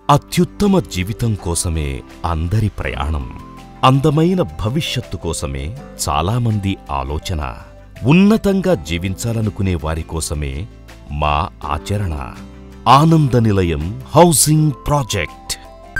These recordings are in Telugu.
అత్యుత్తమ జీవితం కోసమే అందరి ప్రయాణం అందమైన భవిష్యత్తు కోసమే చాలామంది ఆలోచన ఉన్నతంగా జీవించాలనుకునే వారి కోసమే మా ఆచరణ ఆనంద నిలయం హౌసింగ్ ప్రాజెక్ట్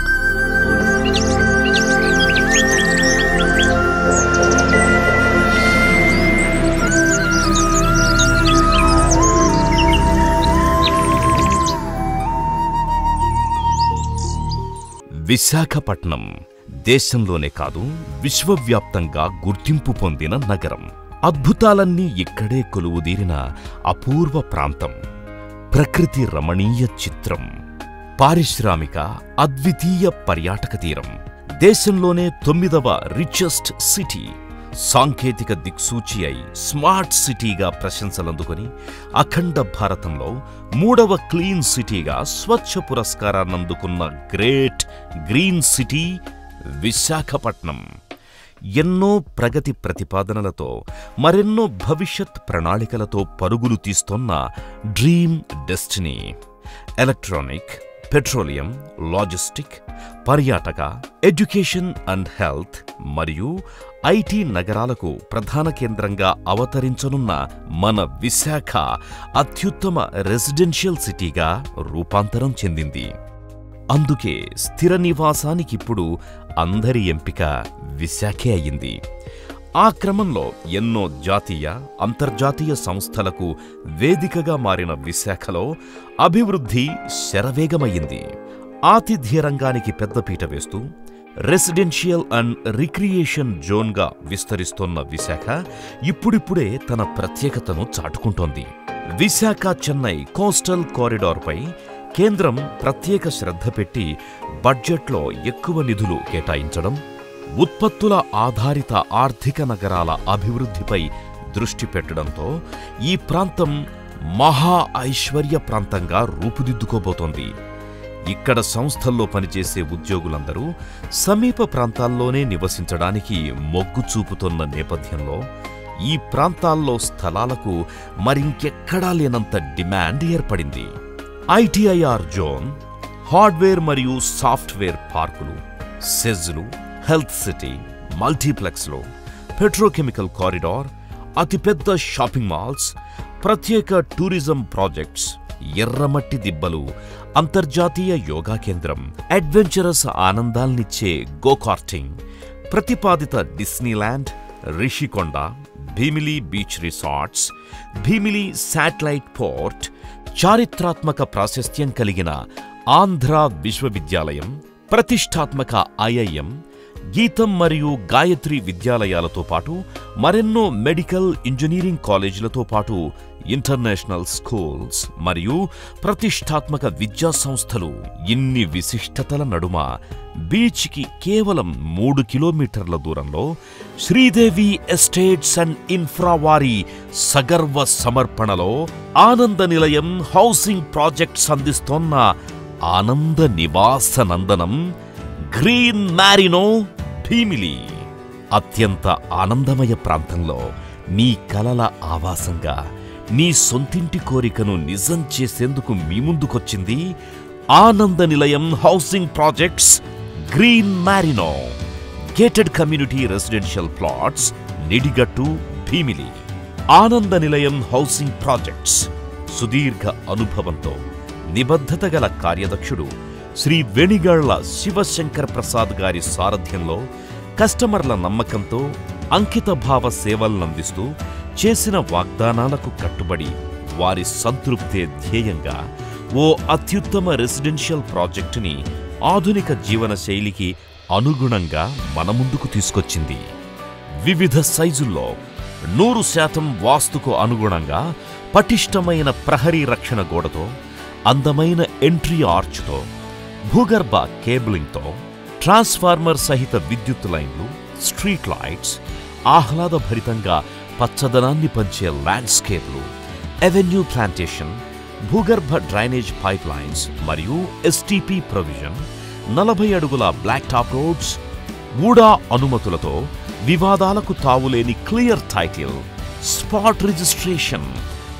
విశాఖపట్నం దేశంలోనే కాదు విశ్వవ్యాప్తంగా గుర్తింపు పొందిన నగరం అద్భుతాలన్నీ ఇక్కడే కొలువుదీరిన అపూర్వ ప్రాంతం ప్రకృతి రమణీయ చిత్రం పారిశ్రామిక అద్వితీయ పర్యాటక తీరం దేశంలోనే తొమ్మిదవ రిచెస్ట్ సిటీ సాంకేతిక దిక్సూచి అయి స్మార్ట్ సిటీగా ప్రశంసలందుకొని అఖండ భారతంలో మూడవ క్లీన్ సిటీగా స్వచ్ఛ పురస్కారాన్నందుకున్న గ్రేట్ గ్రీన్ సిటీ విశాఖపట్నం ఎన్నో ప్రగతి ప్రతిపాదనలతో మరెన్నో భవిష్యత్ ప్రణాళికలతో పరుగులు తీస్తోన్న dream destiny electronic petroleum logistic పర్యాటక ఎడ్యుకేషన్ అండ్ హెల్త్ మరియు ఐటీ నగరాలకు ప్రధాన కేంద్రంగా అవతరించనున్న మన విశాఖ అత్యుత్తమ రెసిడెన్షియల్ సిటీగా రూపాంతరం చెందింది అందుకే స్థిర నివాసానికిప్పుడు అందరి ఎంపిక విశాఖే అయింది ఆ క్రమంలో ఎన్నో జాతీయ అంతర్జాతీయ సంస్థలకు వేదికగా మారిన విశాఖలో అభివృద్ధి శరవేగమయ్యింది ఆతిథ్య రంగానికి పెద్దపీట వేస్తూ రెసిడెన్షియల్ అండ్ రిక్రియేషన్ జోన్గా విస్తరిస్తోన్న విశాఖ ఇప్పుడిప్పుడే తన ప్రత్యేకతను చాటుకుంటోంది విశాఖ చెన్నై కోస్టల్ కారిడార్పై కేంద్రం ప్రత్యేక శ్రద్ధ పెట్టి బడ్జెట్లో ఎక్కువ నిధులు కేటాయించడం ఉత్పత్తుల ఆధారిత ఆర్థిక నగరాల అభివృద్ధిపై దృష్టి పెట్టడంతో ఈ ప్రాంతం మహా ఐశ్వర్య ప్రాంతంగా రూపుదిద్దుకోబోతోంది ఇక్కడ సంస్థల్లో పనిచేసే ఉద్యోగులందరూ సమీప ప్రాంతాల్లోనే నివసించడానికి మొగ్గు చూపుతున్న నేపథ్యంలో ఈ ప్రాంతాల్లో స్థలాలకు మరింకెక్కడా లేనంత డిమాండ్ ఏర్పడింది ఐటీఐఆర్ జోన్ హార్డ్వేర్ మరియు సాఫ్ట్వేర్ పార్కులు సెజ్లు హెల్త్ సిటీ మల్టీప్లెక్స్లో పెట్రోకెమికల్ కారిడార్ అతిపెద్ద షాపింగ్ మాల్స్ ప్రత్యేక టూరిజం ప్రాజెక్ట్స్ ఎర్రమట్టి దిబ్బలు అంతర్జాతీయ యోగా కేంద్రం అడ్వెంచరస్ ఆనందాల్నిచ్చే గోకార్టింగ్ ప్రతిపాదిత Disneyland Rushikonda Bheemili beach resorts Bheemili satellite port చారిత్రాత్మక ప్రాశస్త్యం కలిగిన ఆంధ్ర విశ్వవిద్యాలయం ప్రతిష్టాత్మక ఐఐఎం గీతం మరియు గాయత్రి విద్యాలయాలతో పాటు మరెన్నో మెడికల్ ఇంజనీరింగ్ కాలేజీలతో పాటు ఇంటర్నేషనల్ స్కూల్స్ మరియు ప్రతిష్టాత్మక విద్యా సంస్థలు ఇన్ని విశిష్టతల నడుమ బీచ్కి కేవలం మూడు కిలోమీటర్ల దూరంలో శ్రీదేవి ఎస్టేట్స్ అండ్ ఇన్ఫ్రా వారి సగర్వ సమర్పణలో ఆనంద నిలయం హౌసింగ్ ప్రాజెక్ట్స్ అందిస్తోన్న ఆనంద నివాస నందనం గ్రీన్ మ్యారినో భీమిలి అత్యంత ఆనందమయ ప్రాంతంలో నీ కలల ఆవాసంగా నీ సొంతింటి కోరికను నిజం చేసేందుకు మీ ముందుకొచ్చింది Ananda Nilayam housing projects green Marino gated community residential plots Nidigattu Bheemili Ananda Nilayam housing projects సుదీర్ఘ అనుభవంతో నిబద్ధత గల కార్యదక్షుడు శ్రీ వెణిగళ్ల శివశంకర్ ప్రసాద్ గారి సారథ్యంలో కస్టమర్ల నమ్మకంతో అంకితభావ సేవలనందిస్తూ చేసిన వాగ్దానాలకు కట్టుబడి వారి సంతృప్తే ధ్యేయంగా ఓ అత్యుత్తమ రెసిడెన్షియల్ ప్రాజెక్టుని ఆధునిక జీవన శైలికి అనుగుణంగా మన ముందుకు తీసుకొచ్చింది వివిధ సైజుల్లో నూరు శాతం వాస్తుకు అనుగుణంగా పటిష్టమైన ప్రహరీ రక్షణ గోడతో అందమైన ఎంట్రీ ఆర్చ్తో భూగర్భ కేబులింగ్తో ట్రాన్స్ఫార్మర్ సహిత విద్యుత్ లైన్లు స్ట్రీట్ లైట్స్ ఆహ్లాదభరితంగా పచ్చదనాన్ని పంచే ల్యాండ్స్కేప్లు ఎవెన్యూ ప్లాంటేషన్ భూగర్భ డ్రైనేజ్ పైప్ లైన్స్ మరియు ఎస్టీపీ ప్రొవిజన్ నలభై అడుగుల బ్లాక్ టాప్ రోడ్స్ ఊడా అనుమతులతో వివాదాలకు తావులేని క్లియర్ టైటిల్ స్పాట్ రిజిస్ట్రేషన్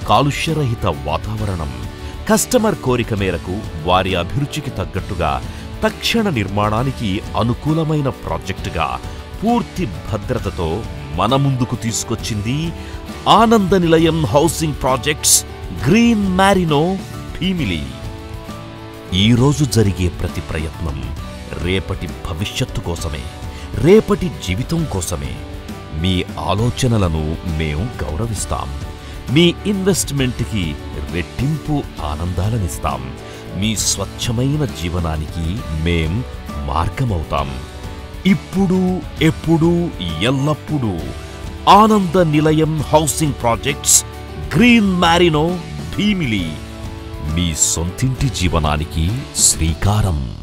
కాలుష్యరహిత వాతావరణం కస్టమర్ కోరిక మేరకు వారి అభిరుచికి తగ్గట్టుగా తక్షణ నిర్మాణానికి అనుకూలమైన ప్రాజెక్టుగా పూర్తి భద్రతతో మన ముందుకు తీసుకొచ్చింది Ananda Nilayam housing projects green Marino Bheemili ఈ రోజు జరిగే ప్రతి ప్రయత్నం రేపటి భవిష్యత్తు కోసమే రేపటి జీవితం కోసమే మీ ఆలోచనలను మేము గౌరవిస్తాం మీ ఇన్వెస్ట్మెంట్కి రెట్టింపు ఆనందాలనిస్తాం మీ స్వచ్ఛమైన జీవనానికి మేం మార్గమవుతాం ఇప్పుడు ఎప్పుడు ఎల్లప్పుడూ Ananda Nilayam housing projects green Marino Bheemili మీ సొంతింటి జీవనానికి శ్రీకారం